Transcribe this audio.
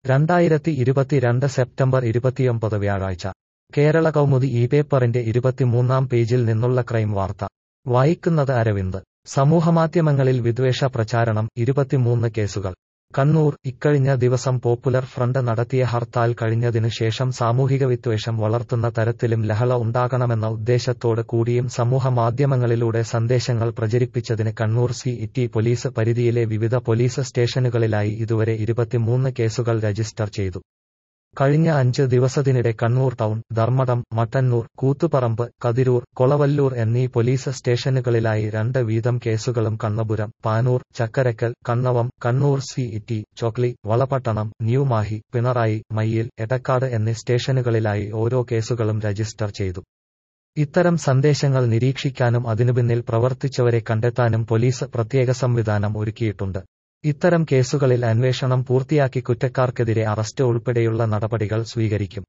രണ്ടായിരത്തി ഇരുപത്തിരണ്ട് സെപ്റ്റംബർ ഇരുപത്തിയൊമ്പത് വ്യാഴാഴ്ച കേരള കൗമുദി ഈ പേപ്പറിന്റെ ഇരുപത്തിമൂന്നാം പേജിൽ നിന്നുള്ള ക്രൈം വാർത്ത വായിക്കുന്നത് അരവിന്ദ് സമൂഹമാധ്യമങ്ങളിൽ വിദ്വേഷ പ്രചാരണം ഇരുപത്തിമൂന്ന് കേസുകൾ കണ്ണൂർ ഇക്കഴിഞ്ഞ ദിവസം പോപ്പുലർ ഫ്രണ്ട് നടത്തിയ ഹർത്താൽ കഴിഞ്ഞതിനു ശേഷം സാമൂഹിക വിദ്വേഷം വളർത്തുന്ന തരത്തിലും ലഹള ഉണ്ടാകണമെന്ന ഉദ്ദേശത്തോട് കൂടിയും സമൂഹ മാധ്യമങ്ങളിലൂടെ സന്ദേശങ്ങൾ പ്രചരിപ്പിച്ചതിന് കണ്ണൂർ സി ഇറ്റി പോലീസ് പരിധിയിലെ വിവിധ പോലീസ് സ്റ്റേഷനുകളിലായി ഇതുവരെ ഇരുപത്തിമൂന്ന് കേസുകൾ രജിസ്റ്റർ ചെയ്തു കഴിഞ്ഞ അഞ്ച് ദിവസത്തിനിടെ കണ്ണൂർ ടൗൺ ധർമ്മടം മട്ടന്നൂർ കൂത്തുപറമ്പ് കതിരൂർ കൊളവല്ലൂർ എന്നീ പോലീസ് സ്റ്റേഷനുകളിലായി രണ്ട് വീതം കേസുകളും കണ്ണപുരം പാനൂർ ചക്കരക്കൽ കണ്ണവം കണ്ണൂർ സി ഇറ്റി ചൊക്ലി വളപട്ടണം ന്യൂമാഹി പിണറായി മയ്യിൽ എടക്കാട് എന്നീ സ്റ്റേഷനുകളിലായി ഓരോ കേസുകളും രജിസ്റ്റർ ചെയ്തു ഇത്തരം സന്ദേശങ്ങൾ നിരീക്ഷിക്കാനും അതിനുപിന്നിൽ പ്രവർത്തിച്ചവരെ കണ്ടെത്താനും പോലീസ് പ്രത്യേക സംവിധാനം ഒരുക്കിയിട്ടുണ്ട് ഇത്തരം കേസുകളിൽ അന്വേഷണം പൂർത്തിയാക്കി കുറ്റക്കാർക്കെതിരെ അറസ്റ്റ് ഉൾപ്പെടെയുള്ള നടപടികൾ സ്വീകരിക്കും